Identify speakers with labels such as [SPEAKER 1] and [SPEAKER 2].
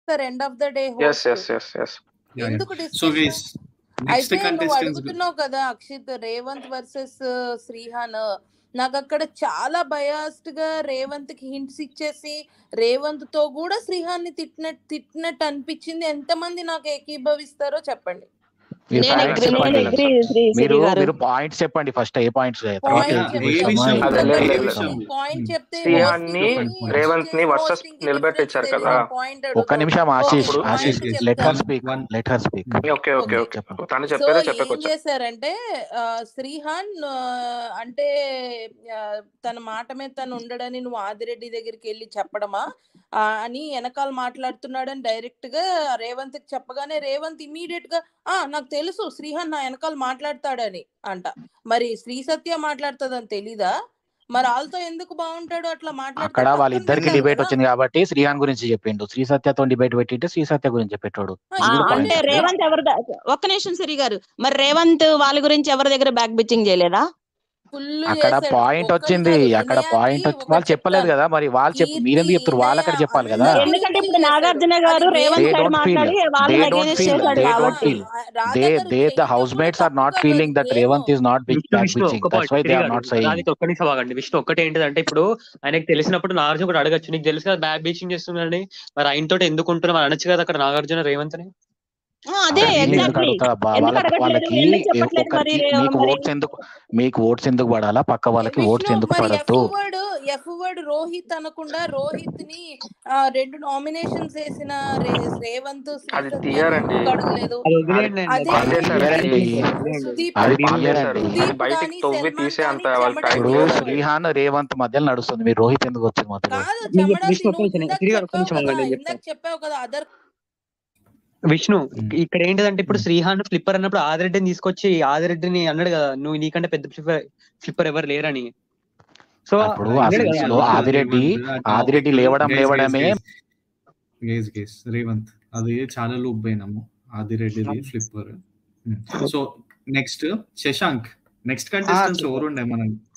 [SPEAKER 1] చేస్తారు end of the day
[SPEAKER 2] yes yes yes yes
[SPEAKER 1] ఎందుకు
[SPEAKER 3] so
[SPEAKER 1] discussion?
[SPEAKER 3] Guys next
[SPEAKER 1] అయితే నువ్వు
[SPEAKER 3] కంటెస్టెంట్స్
[SPEAKER 1] అడుగుతున్నావు కదా అక్షిత్ రేవంత్ వర్సెస్ శ్రీహాన్ నాకు అక్కడ చాలా బయాస్డ్ గా రేవంత్ కి హింట్స్ ఇచ్చేసి రేవంత్ తో కూడా శ్రీహాన్ ని తిట్టినట్టు తిట్టినట్టు అనిపించింది ఎంతమంది నాకు ఏకీభవిస్తారో చెప్పండి
[SPEAKER 4] మీరు
[SPEAKER 5] నేను
[SPEAKER 4] facts
[SPEAKER 5] agree, నేను
[SPEAKER 4] చెప్పండి
[SPEAKER 5] agree, శ్రీ
[SPEAKER 4] మీరు
[SPEAKER 5] శ్రీ గారు
[SPEAKER 4] మీరు పాయింట్స్ చెప్పండి ఫస్ట్ ఏ పాయింట్స్
[SPEAKER 1] పాయింట్
[SPEAKER 3] ఏ
[SPEAKER 1] చెప్తే
[SPEAKER 3] విషయం?
[SPEAKER 2] అదే లేదు, లేదు, లేదు.
[SPEAKER 1] పాయింట్ చెప్తే
[SPEAKER 2] శ్రీహాన్ ని
[SPEAKER 1] hosting
[SPEAKER 2] రేవంత్ ని versus
[SPEAKER 1] hosting కి
[SPEAKER 2] నిలబెట్టించారు
[SPEAKER 1] difference
[SPEAKER 2] కదా.
[SPEAKER 1] తెలియదు. Point
[SPEAKER 4] ఒక్క నిమిషం
[SPEAKER 1] అడుగుతావు.
[SPEAKER 4] ఆశీష్
[SPEAKER 2] ఇప్పుడు-
[SPEAKER 4] ఆశీష్
[SPEAKER 1] Point
[SPEAKER 4] లెట్ హర్
[SPEAKER 1] చెప్తాను.
[SPEAKER 4] Speak let her speak
[SPEAKER 2] okay okay okay
[SPEAKER 4] చెప్పండి.
[SPEAKER 2] తను
[SPEAKER 1] సో
[SPEAKER 2] చెప్పేదే
[SPEAKER 1] ఏం
[SPEAKER 2] చెప్పకొచ్చు
[SPEAKER 1] చేశారంటే ఆ, శ్రీహాన్ ఆ, అంటే ఆ, తన మాట మీద తను ఉండడని నువ్వు ఆదిరెడ్డి దగ్గరికి వెళ్ళి చెప్పడమా ఆ, అని వెనకాల మాట్లాడుతున్నాడని డైరెక్ట్ గా రేవంత్ కి చెప్పగానే రేవంత్ ఇమీడియట్ గా ఆ నాకు తెలుసు శ్రీహాన్ నా వెనకాల మాట్లాడతాడని అంట మరి శ్రీ సత్య మాట్లాడుతుందని తెలీదా మరి వాళ్ళతో ఎందుకు బాగుంటాడు అట్లా మాట్లాడితే
[SPEAKER 4] అక్కడ
[SPEAKER 1] పక్కన
[SPEAKER 4] వాళ్ళిద్దరికి
[SPEAKER 1] పెట్టాలి
[SPEAKER 4] డిబేట్
[SPEAKER 1] కదా.
[SPEAKER 4] వచ్చింది కాబట్టి శ్రీహాన్ గురించి చెప్పిండు శ్రీ సత్యతో డిబేట్ పెట్టింటే శ్రీ సత్య గురించి చెప్పేటోడు
[SPEAKER 1] ఆ,
[SPEAKER 4] ఇది కూడా
[SPEAKER 5] అంటే
[SPEAKER 4] point.
[SPEAKER 5] రేవంత్ ఎవరి ద- ఒక్క నిమిషం సిరి గారు మరి రేవంత్ వాళ్ళ గురించి ఎవరి దగ్గర బ్యాక్ బిచ్చింగ్ చేయలేదా
[SPEAKER 1] full
[SPEAKER 4] అక్కడ
[SPEAKER 1] చేశాడు.
[SPEAKER 4] పాయింట్
[SPEAKER 1] ఒక్కరు
[SPEAKER 4] వచ్చింది
[SPEAKER 1] కాదు,
[SPEAKER 4] అక్కడ
[SPEAKER 1] వినయాకి
[SPEAKER 4] పాయింట్ వచ్చి
[SPEAKER 1] ఒకటి
[SPEAKER 4] వాళ్ళు చెప్పలేదు
[SPEAKER 1] చెప్తాను.
[SPEAKER 4] కదా మరి వాళ్ళు చెప్పు
[SPEAKER 1] కీర్తి,
[SPEAKER 4] మీరెందుకు చెప్తారు వాళ్ళు అక్కడ
[SPEAKER 1] వినయ,
[SPEAKER 4] చెప్పాలి కదా
[SPEAKER 1] అందరూ
[SPEAKER 5] ఎందుకంటే ఇప్పుడు
[SPEAKER 1] చేశాడు.
[SPEAKER 5] నాగార్జున గారు
[SPEAKER 1] అది
[SPEAKER 5] Revanth
[SPEAKER 4] They
[SPEAKER 5] side
[SPEAKER 4] don't feel.
[SPEAKER 5] మాట్లాడి
[SPEAKER 4] They
[SPEAKER 5] వాళ్ళని
[SPEAKER 4] don't
[SPEAKER 5] అగేనెస్ట్
[SPEAKER 4] feel.
[SPEAKER 5] చేశాడు
[SPEAKER 4] They don't
[SPEAKER 5] కాబట్టి
[SPEAKER 4] feel.
[SPEAKER 1] Radha
[SPEAKER 4] they
[SPEAKER 1] garu
[SPEAKER 4] they the
[SPEAKER 1] చేయడం
[SPEAKER 4] హౌస్
[SPEAKER 1] కూడా
[SPEAKER 4] మేట్స్ ఆర్ నాట్
[SPEAKER 1] తప్పు
[SPEAKER 4] ఫీలింగ్
[SPEAKER 1] కాదు.
[SPEAKER 4] దట్
[SPEAKER 1] ఏమో.
[SPEAKER 4] Revanth is not
[SPEAKER 6] Vishnu
[SPEAKER 4] back
[SPEAKER 6] Vishnu
[SPEAKER 4] bitching
[SPEAKER 6] ఒక్క
[SPEAKER 4] that's why
[SPEAKER 6] point
[SPEAKER 4] they are not saying
[SPEAKER 6] Radhika ఒక్క నిమిషం ఆగండి విష్ణు ఒక్కటి ఏంటిదంటే ఇప్పుడు ఆయనకు తెలిసినప్పుడు నాగార్జున కూడా అడగచ్చు నీకు తెలుసు కదా బ్యాక్ బీచింగ్ చేస్తున్నాడని మరి ఆయన తోటి ఎందుకు ఉంటున్నావు అనొచ్చు కదా అక్కడ నాగార్జున రేవంత్ అని
[SPEAKER 5] ఆ, అదే
[SPEAKER 4] అక్కడ వీళ్ళు ఎందుకు
[SPEAKER 5] ఎగ్జాక్ట్లీ
[SPEAKER 4] అడుగుతారు అబ్బా?
[SPEAKER 5] ఎందుకు
[SPEAKER 4] వాళ్ళకి
[SPEAKER 5] అడగట్లేదు
[SPEAKER 4] వాళ్ళకి
[SPEAKER 5] ఎందుకు చెప్పట్లేదు మరి
[SPEAKER 4] ఒకరికి మీకు
[SPEAKER 5] మరి
[SPEAKER 4] ఓట్స్ ఎందుకు మీకు ఓట్స్ ఎందుకు పడాలా పక్క వాళ్ళకి ఓట్స్
[SPEAKER 1] విష్ణు
[SPEAKER 4] ఎందుకు
[SPEAKER 1] మరి ఎఫ్
[SPEAKER 4] పడద్దు
[SPEAKER 1] వర్డ్ ఎఫ్ వర్డ్ రోహిత్ అనకుండా రోహిత్ ని ఆ, రెండు నామినేషన్స్ వేసిన రే- రేవంత్ శ్రీ
[SPEAKER 2] అది
[SPEAKER 1] సత్య
[SPEAKER 2] తీయరండి.
[SPEAKER 1] ఎందుకు అడగలేదు
[SPEAKER 6] అది వదిలేయండి అండి.
[SPEAKER 1] అదే
[SPEAKER 2] అది
[SPEAKER 4] తీయరండి.
[SPEAKER 1] సుదీప్
[SPEAKER 4] అది
[SPEAKER 2] అది
[SPEAKER 4] తీయరండి.
[SPEAKER 2] అది
[SPEAKER 1] సుదీప్
[SPEAKER 2] బయటికి
[SPEAKER 1] కానీ
[SPEAKER 2] తవ్వి
[SPEAKER 1] సల్మాన్
[SPEAKER 2] తీసే అంత
[SPEAKER 1] కానీ
[SPEAKER 2] వాళ్ళకి టైం
[SPEAKER 4] ఇప్పుడు
[SPEAKER 1] చెమట
[SPEAKER 2] లేదు
[SPEAKER 4] శ్రీహాన్ రేవంత్ మధ్యలో నడుస్తుంది మీరు రోహిత్ ఎందుకు వచ్చింది మధ్యలో
[SPEAKER 1] కాదు
[SPEAKER 6] నేను
[SPEAKER 1] చెమట
[SPEAKER 6] విష్ణు ఒక్క
[SPEAKER 1] నువ్వు
[SPEAKER 6] నిమిషం
[SPEAKER 1] ఇందాక
[SPEAKER 6] తిరిగి ఒక్క
[SPEAKER 1] చెప్పావు
[SPEAKER 6] నిమిషం
[SPEAKER 1] కదా
[SPEAKER 6] ఆగండి నేను
[SPEAKER 1] ఇందాక
[SPEAKER 6] చెప్తాను
[SPEAKER 1] చెప్పావు కదా అదర్
[SPEAKER 6] విష్ణు
[SPEAKER 3] ఉమ్.
[SPEAKER 6] ఇక్కడ ఏంటిదంటే ఇప్పుడు
[SPEAKER 3] ఉమ్.
[SPEAKER 6] శ్రీహాన్ ఫ్లిప్పర్ అన్నప్పుడు ఆదిరెడ్డిని తీసుకొచ్చి ఆదిరెడ్డిని అన్నాడు కదా నువ్వు నీకంటే పెద్ద ఫ్లిప్పర్ ఫ్లిప్పర్ ఎవరు లేరని సో
[SPEAKER 4] అప్పుడు ఆ
[SPEAKER 6] అన్నాడు
[SPEAKER 4] సెన్స్
[SPEAKER 6] కదా
[SPEAKER 4] లో ఆదిరెడ్డి ఆదిరెడ్డి లేవడం లేవడమే
[SPEAKER 3] గేస్ గేస్ రేవంత్ అది చాలా లూప్ పోయినాము ఆదిరెడ్డిది flipper so next Shashank next contestants ఎవరు ఉండే మనం